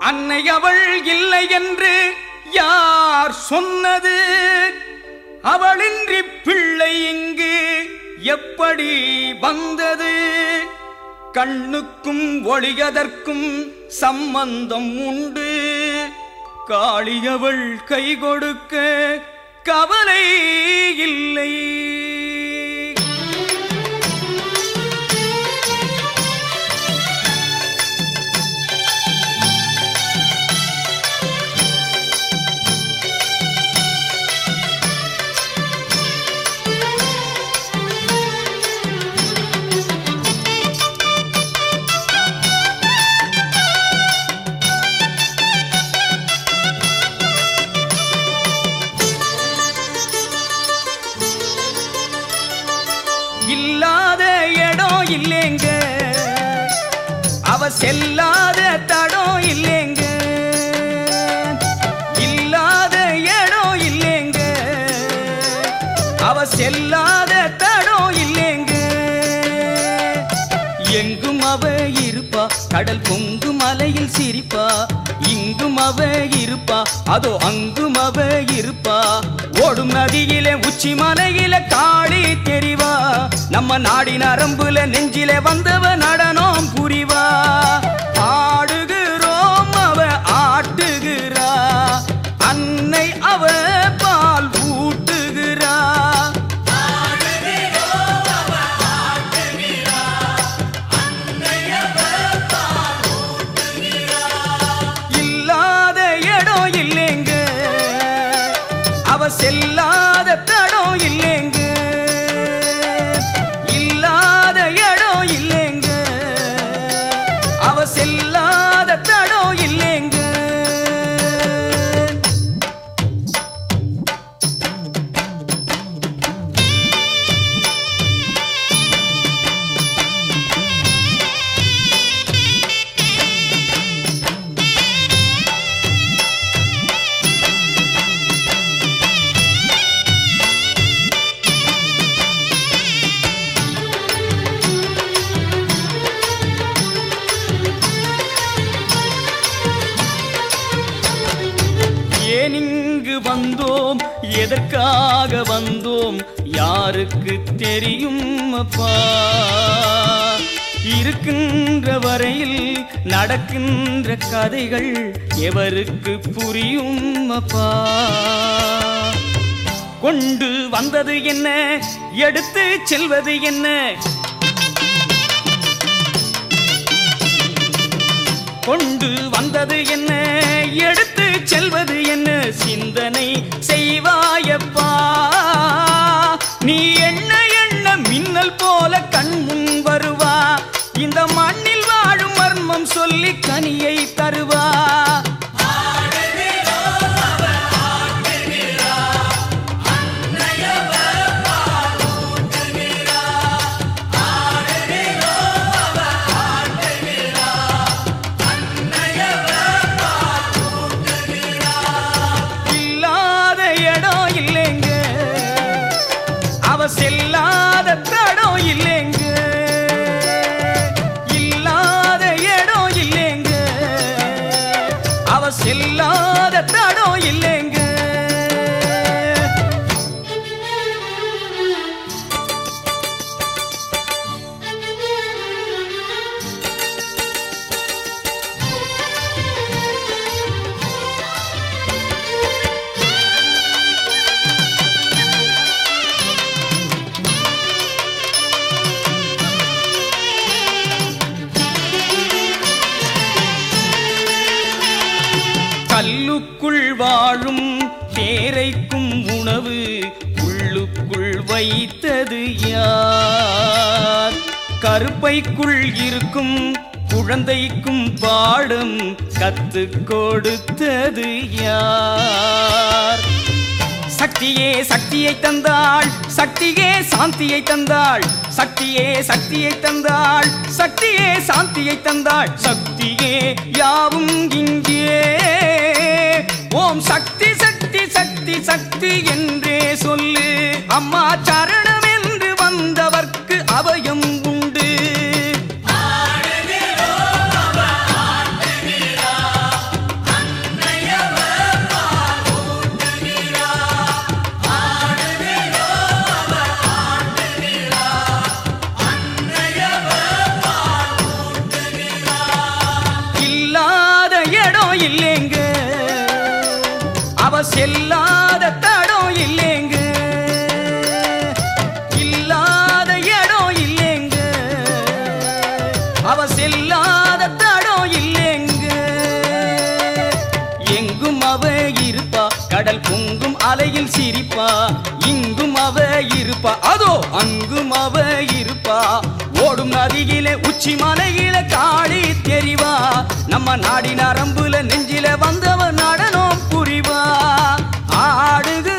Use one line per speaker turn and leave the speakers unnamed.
அன்னை அவள் இல்லை என்று யார் சொன்னது அவளின்றி பிள்ளை இங்கு எப்படி வந்தது கண்ணுக்கும் ஒளியதற்கும் சம்பந்தம் உண்டு காளியவள் கை கொடுக்க கவலை இல்லை இல்லாத இடம் இல்லைங்க அவ செல்லாத தடம் இல்லைங்க இல்லாத இடம் இல்லைங்க அவ செல்லாத தடம் இல்லைங்க எங்கும் அவ இருப்பா கடல் பொங்கு மலையில் சிரிப்பா இங்கும் அவ இருப்பா அதோ அங்கும் அவ இருப்பா ஓடும் நதியிலே உச்சி மலையில காளி தெரிவா நம்ம நாடி நரம்புல நெஞ்சிலே வந்தவ நடனம் புரிவா ஆடுகிறோம் அவ ஆட்டுகிறா அன்னை அவ பால் ஊட்டுகிறா இல்லாத இடம் இல்லைங்க அவ செல்லாத தடம் இல்லைங்க இல்லாத இடம் இல்லைங்க அவ செல்லாத தடம் இல்லைங்க ஏன் இங்கு வந்தோம் எதற்காக வந்தோம் யாருக்கு தெரியும் அப்பா இருக்கின்ற வரையில் நடக்கின்ற கதைகள் எவருக்கு புரியும் அப்பா கொண்டு வந்தது என்ன எடுத்து செல்வது என்ன கொண்டு வந்தது என்ன எடுத்து செல்வது என்ன சிந்தனை செய்வாயப்பா நீ என்ன என்ன மின்னல் போல கண் முன் வருவா இந்த மண்ணில் வாழும் மர்மம் சொல்லி கனியை தருவா இல்லாத இடம் இல்லைங்க அவ செல்லாத தடம் இல்லைங்க இல்லாத இடம் இல்லைங்க அவ செல்லாத தடம் இல்லைங்க கல்லுக்குள் வாழும் தேரைக்கும் உணவு உள்ளுக்குள் வைத்தது யார் கருப்பைக்குள் இருக்கும் குழந்தைக்கும் பாடம் கத்து கொடுத்தது யார் சக்தியே சக்தியை தந்தாள் சக்தியே சாந்தியை தந்தாள் சக்தியே சக்தியை தந்தாள் சக்தியே சாந்தியை தந்தாள் சக்தியே யாவும் இங்கே ஓம் சக்தி சக்தி சக்தி சக்தி என்றே சொல்லு அம்மா சரணம் என்று வந்தவர்க்கு அபயம் உண்டு
ஆடுகிறோம் அவ ஆடுகிறார்
செல்லாத தடம் இல்லைங்க இல்லாத இடம் இல்லைங்க அவ செல்லாத தடம் இல்லைங்க எங்கும் அவ இருப்பா கடல் பொங்கும் அலையில் சிரிப்பா இங்கும் அவ இருப்பா அதோ அங்கும் அவ இருப்பா ஓடும் நதியிலே உச்சி மலையில காளி தெரிவா நம்ம நாடி நரம்புல நெஞ்சில வந்தவ நடனம் புரிவா ஆடுக